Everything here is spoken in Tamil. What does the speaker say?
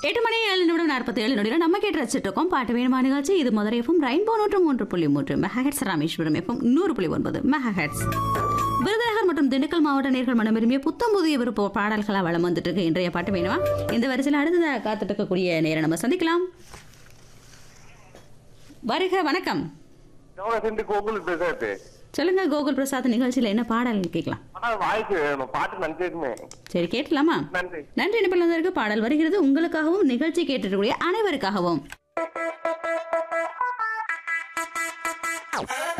எட்டு மணி ஏழு நிமிடம் நாற்பத்தி ஏழு நொடியில் நம்ம கேட்டு ரசிச்சுட்டு இருக்கோம் பாட்டு வேணுமா நிகழ்ச்சி இது முதல் எஃப்எம் ரெயின்போ நூற்று மூன்று புள்ளி மூன்று மெகாஹெட்ஸ் ராமேஸ்வரம் எஃப்எம் நூறு புள்ளி ஒன்பது மெகாஹெட்ஸ் விருதுநகர் மற்றும் திண்டுக்கல் மாவட்ட நேர்கள் மனம் விரும்பிய புத்தம் புதிய விருப்ப பாடல்களாக வளம் வந்துட்டு இருக்கு இன்றைய பாட்டு வேணுமா இந்த வரிசையில் அடுத்ததாக காத்துட்டு இருக்கக்கூடிய நேரம் நம்ம சந்திக்கலாம் வருக வணக்கம் எவ்வளோ சென்று கோகுல் பேசாது சொல்லுங்க கோகுல் பிரசாத் நிகழ்ச்சியில் என்ன பாடல் கேட்கலாம் ஆனால் வாய்ஸ் வேணும் பாட்டு நன்றியுமே சரி கேட்கலாமா நன்றி நன்றி நிபுணருக்கு பாடல் வருகிறது உங்களுக்காகவும் நிகழ்ச்சி கேட்டிருக்கக்கூடிய அனைவருக்காகவும்